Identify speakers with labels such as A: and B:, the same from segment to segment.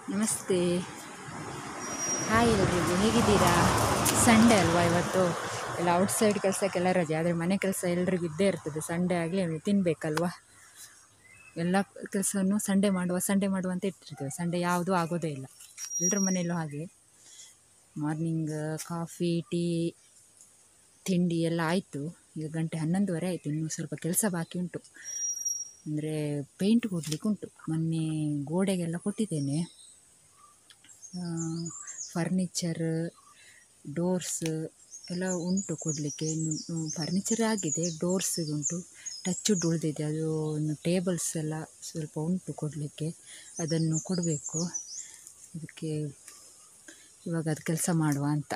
A: ನಮಸ್ತೆ ಹಾಯ್ ಎಲ್ರಿಗೂ ಹೇಗಿದ್ದೀರಾ ಸಂಡೇ ಅಲ್ವಾ ಇವತ್ತು ಎಲ್ಲ ಔಟ್ಸೈಡ್ ಕೆಲಸಕ್ಕೆಲ್ಲ ರಜೆ ಆದರೆ ಮನೆ ಕೆಲಸ ಎಲ್ರಿಗೂ ಇದ್ದೇ ಇರ್ತದೆ ಸಂಡೇ ಆಗಲಿ ತಿನ್ನಬೇಕಲ್ವಾ ಎಲ್ಲ ಕೆಲಸವನ್ನು ಸಂಡೇ ಮಾಡುವ ಸಂಡೇ ಮಾಡುವ ಅಂತ ಇಟ್ಟಿರ್ತೇವೆ ಸಂಡೇ ಯಾವುದೂ ಆಗೋದೇ ಇಲ್ಲ ಎಲ್ಲರ ಮನೆಯಲ್ಲೂ ಹಾಗೆ ಮಾರ್ನಿಂಗ್ ಕಾಫಿ ಟೀ ತಿಂಡಿ ಎಲ್ಲ ಆಯಿತು ಈಗ ಗಂಟೆ ಹನ್ನೊಂದುವರೆ ಆಯಿತು ಇನ್ನೂ ಸ್ವಲ್ಪ ಕೆಲಸ ಬಾಕಿ ಉಂಟು ಅಂದರೆ ಪೇಂಟ್ ಕೊಡಲಿಕ್ಕೆ ಉಂಟು ಮೊನ್ನೆ ಗೋಡೆಗೆಲ್ಲ ಕೊಟ್ಟಿದ್ದೇನೆ ಫರ್ನಿಚರ್ ಡೋರ್ಸ್ ಎಲ್ಲ ಉಂಟು ಕೊಡಲಿಕ್ಕೆ ಇನ್ನು ಫರ್ನಿಚರ್ ಆಗಿದೆ ಡೋರ್ಸಿಗೆ ಉಂಟು ಟಚ್ ಉಳಿದಿದೆ ಅದು ಇನ್ನು ಟೇಬಲ್ಸ್ ಎಲ್ಲ ಸ್ವಲ್ಪ ಉಂಟು ಕೊಡಲಿಕ್ಕೆ ಅದನ್ನು ಕೊಡಬೇಕು ಅದಕ್ಕೆ ಇವಾಗ ಅದು ಕೆಲಸ ಮಾಡುವ ಅಂತ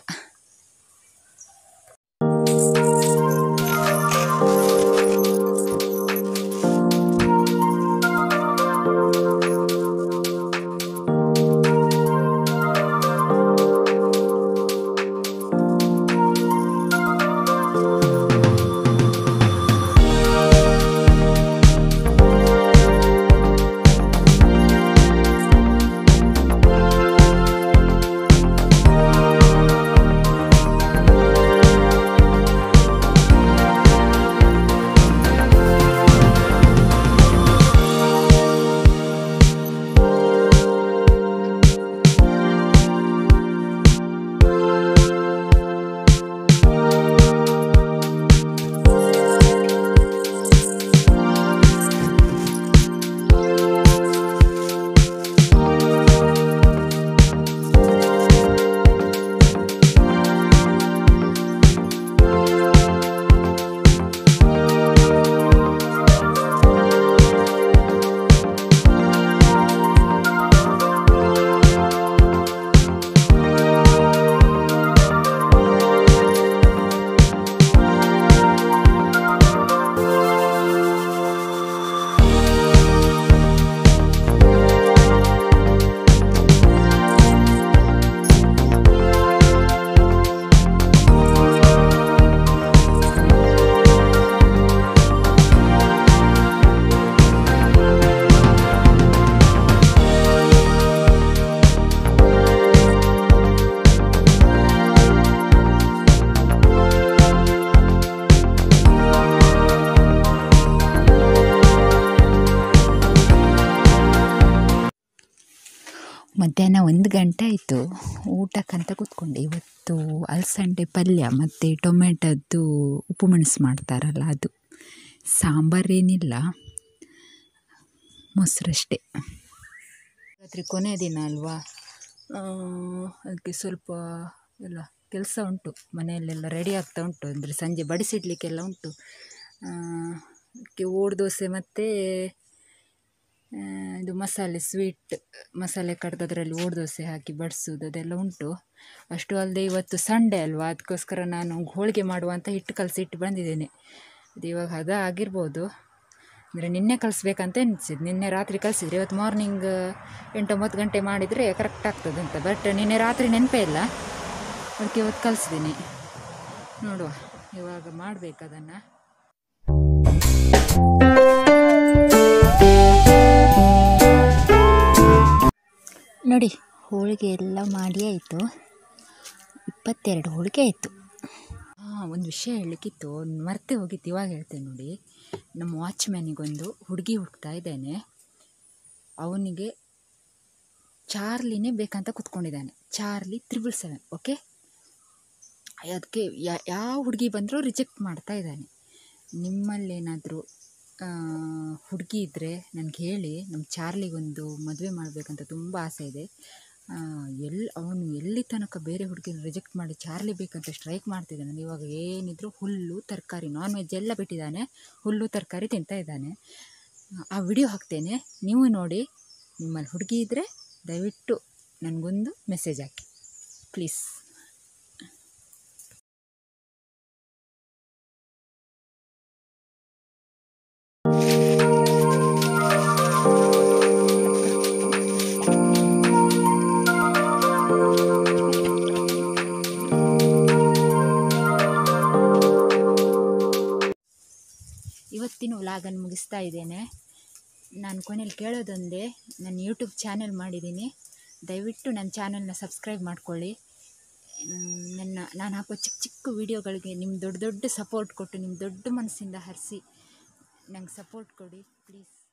A: ಮಧ್ಯಾಹ್ನ ಒಂದು ಗಂಟೆ ಆಯಿತು ಊಟಕ್ಕಂತ ಕೂತ್ಕೊಂಡೆ ಇವತ್ತು ಅಲಸಂಡೆ ಪಲ್ಯ ಮತ್ತು ಟೊಮೆಟೊದ್ದು ಉಪ್ಪು ಮೆಣಸು ಮಾಡ್ತಾರಲ್ಲ ಅದು ಸಾಂಬಾರೇನಿಲ್ಲ ಮೊಸರಷ್ಟೇ ರಾತ್ರಿ ಕೊನೆಯ ದಿನ ಅಲ್ವಾ ಅದಕ್ಕೆ ಸ್ವಲ್ಪ ಎಲ್ಲ ಕೆಲಸ ಉಂಟು ಮನೆಯಲ್ಲೆಲ್ಲ ರೆಡಿ ಆಗ್ತಾ ಉಂಟು ಅಂದರೆ ಸಂಜೆ ಬಡಿಸಿಡಲಿಕ್ಕೆಲ್ಲ ಉಂಟು ಅದಕ್ಕೆ ಓಡು ದೋಸೆ ಮತ್ತು ಇದು ಮಸಾಲೆ ಸ್ವೀಟ್ ಮಸಾಲೆ ಕಡ್ದು ಅದರಲ್ಲಿ ಓಡು ದೋಸೆ ಹಾಕಿ ಬಡಿಸೋದು ಅದೆಲ್ಲ ಉಂಟು ಅಷ್ಟು ಅಲ್ಲದೆ ಇವತ್ತು ಸಂಡೇ ಅಲ್ವಾ ಅದಕ್ಕೋಸ್ಕರ ನಾನು ಹೋಳಿಗೆ ಮಾಡುವ ಅಂತ ಹಿಟ್ಟು ಕಲಸಿ ಇಟ್ಟು ಬಂದಿದ್ದೇನೆ ಅದು ಇವಾಗ ಹದ ಆಗಿರ್ಬೋದು ಅಂದರೆ ನಿನ್ನೆ ಕಲಿಸ್ಬೇಕಂತ ಎನಿಸಿದ್ದು ನಿನ್ನೆ ರಾತ್ರಿ ಕಲಿಸಿದ್ರೆ ಇವತ್ತು ಮಾರ್ನಿಂಗ್ ಎಂಟು ಒಂಬತ್ತು ಗಂಟೆ ಮಾಡಿದರೆ ಕರೆಕ್ಟ್ ಆಗ್ತದೆ ಅಂತ ಬಟ್ ನಿನ್ನೆ ರಾತ್ರಿ ನೆನಪೇ ಇಲ್ಲ ಅದಕ್ಕೆ ಇವತ್ತು ಕಲಿಸಿದ್ದೀನಿ ನೋಡುವ ಇವಾಗ ಮಾಡಬೇಕು ಅದನ್ನು ನೋಡಿ ಹೋಳಿಗೆ ಎಲ್ಲ ಮಾಡಿ ಆಯಿತು ಇಪ್ಪತ್ತೆರಡು ಹೋಳಿಗೆ ಆಯಿತು ಹಾಂ ಒಂದು ವಿಷಯ ಹೇಳಲಿಕ್ಕಿತ್ತು ಮರ್ತೆ ಹೋಗಿತ್ತು ಇವಾಗ ಹೇಳ್ತೇನೆ ನೋಡಿ ನಮ್ಮ ವಾಚ್ಮ್ಯಾನಿಗೊಂದು ಹುಡುಗಿ ಹುಡುಕ್ತಾ ಇದ್ದೇನೆ ಅವನಿಗೆ ಚಾರ್ಲಿನೇ ಬೇಕಂತ ಕೂತ್ಕೊಂಡಿದ್ದಾನೆ ಚಾರ್ಲಿ ತ್ರಿಬಲ್ ಸೆವೆನ್ ಓಕೆ ಅದಕ್ಕೆ ಯಾವ ಹುಡುಗಿ ಬಂದರೂ ರಿಜೆಕ್ಟ್ ಮಾಡ್ತಾ ಇದ್ದಾನೆ ನಿಮ್ಮಲ್ಲೇನಾದರೂ ಹುಡುಗಿ ಇದ್ದರೆ ನನಗೆ ಹೇಳಿ ನಮ್ಮ ಚಾರ್ಲಿಗೊಂದು ಮದುವೆ ಮಾಡಬೇಕಂತ ತುಂಬ ಆಸೆ ಇದೆ ಎಲ್ಲಿ ಅವನು ಎಲ್ಲಿ ತನಕ ಬೇರೆ ಹುಡುಗಿನ ರಿಜೆಕ್ಟ್ ಮಾಡಿ ಚಾರ್ಲಿ ಬೇಕಂತ ಸ್ಟ್ರೈಕ್ ಮಾಡ್ತಿದ್ದಾನೆ ಇವಾಗ ಏನಿದ್ರು ಹುಲ್ಲು ತರಕಾರಿ ನಾನ್ ವೆಜ್ ಎಲ್ಲ ಬಿಟ್ಟಿದ್ದಾನೆ ಹುಲ್ಲು ತರಕಾರಿ ತಿಂತಾ ಇದ್ದಾನೆ ಆ ವಿಡಿಯೋ ಹಾಕ್ತೇನೆ ನೀವು ನೋಡಿ ನಿಮ್ಮಲ್ಲಿ ಹುಡುಗಿ ಇದ್ದರೆ ದಯವಿಟ್ಟು ನನಗೊಂದು ಮೆಸೇಜ್ ಹಾಕಿ ಪ್ಲೀಸ್ ಇವತ್ತಿನ ವ್ಲಾಗನ್ನು ಮುಗಿಸ್ತಾ ಇದ್ದೇನೆ ನಾನು ಕೊನೆಯಲ್ಲಿ ಕೇಳೋದೊಂದೇ ನಾನು ಯೂಟ್ಯೂಬ್ ಚಾನೆಲ್ ಮಾಡಿದ್ದೀನಿ ದಯವಿಟ್ಟು ನನ್ನ ಚಾನಲ್ನ ಸಬ್ಸ್ಕ್ರೈಬ್ ಮಾಡ್ಕೊಳ್ಳಿ ಮ್, ನನ್ನ ನಾನು ಹಾಕೋ ಚಿಕ್ಕ ಚಿಕ್ಕ ವೀಡಿಯೋಗಳಿಗೆ ನಿಮ್ಮ ದೊಡ್ಡ ದೊಡ್ಡ ಸಪೋರ್ಟ್ ಕೊಟ್ಟು ನಿಮ್ಮ ದೊಡ್ಡ ಮನಸ್ಸಿಂದ ಹರಿಸಿ ನಂಗೆ ಸಪೋರ್ಟ್ ಕೊಡಿ ಪ್ಲೀಸ್